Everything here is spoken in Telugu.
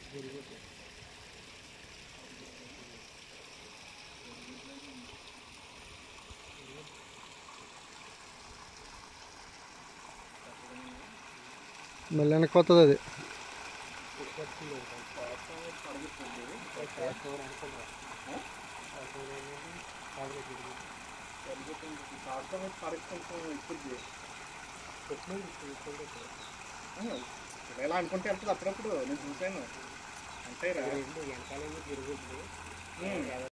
మళ్ళీ వెనక్కి వస్తుంది అది ఇలా అనుకుంటే వెళ్తుంది అప్పుడప్పుడు నేను చూశాను అంటాయిరా వెనకాల తిరుగుతుంది